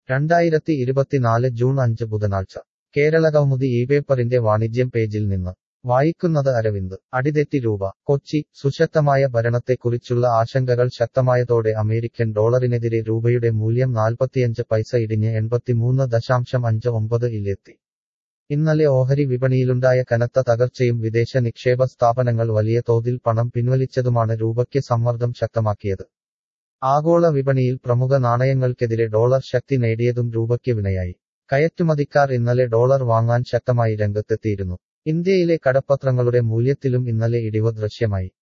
രണ്ടായിരത്തി ഇരുപത്തിനാല് ജൂൺ അഞ്ച് ബുധനാഴ്ച കേരളകൗമുദി ഈ പേപ്പറിന്റെ വാണിജ്യം പേജിൽ നിന്ന് വായിക്കുന്നത് അരവിന്ദ് അടിതെറ്റി രൂപ കൊച്ചി സുശക്തമായ ഭരണത്തെക്കുറിച്ചുള്ള ആശങ്കകൾ ശക്തമായതോടെ അമേരിക്കൻ ഡോളറിനെതിരെ രൂപയുടെ മൂല്യം നാൽപ്പത്തിയഞ്ച് പൈസ ഇടിഞ്ഞ് എൺപത്തിമൂന്ന് ദശാംശം അഞ്ച് ഒമ്പത് ഇലെത്തി ഇന്നലെ ഓഹരി വിപണിയിലുണ്ടായ കനത്ത തകർച്ചയും വിദേശ നിക്ഷേപ സ്ഥാപനങ്ങൾ വലിയ തോതിൽ പണം പിൻവലിച്ചതുമാണ് രൂപയ്ക്ക് സമ്മർദ്ദം ശക്തമാക്കിയത് ആഗോള വിപണിയിൽ പ്രമുഖ നാണയങ്ങൾക്കെതിരെ ഡോളർ ശക്തി നേടിയതും രൂപയ്ക്ക് വിനയായി കയറ്റുമതിക്കാർ ഇന്നലെ ഡോളർ വാങ്ങാൻ ശക്തമായി രംഗത്തെത്തിയിരുന്നു ഇന്ത്യയിലെ കടപ്പത്രങ്ങളുടെ മൂല്യത്തിലും ഇന്നലെ ഇടിവ് ദൃശ്യമായി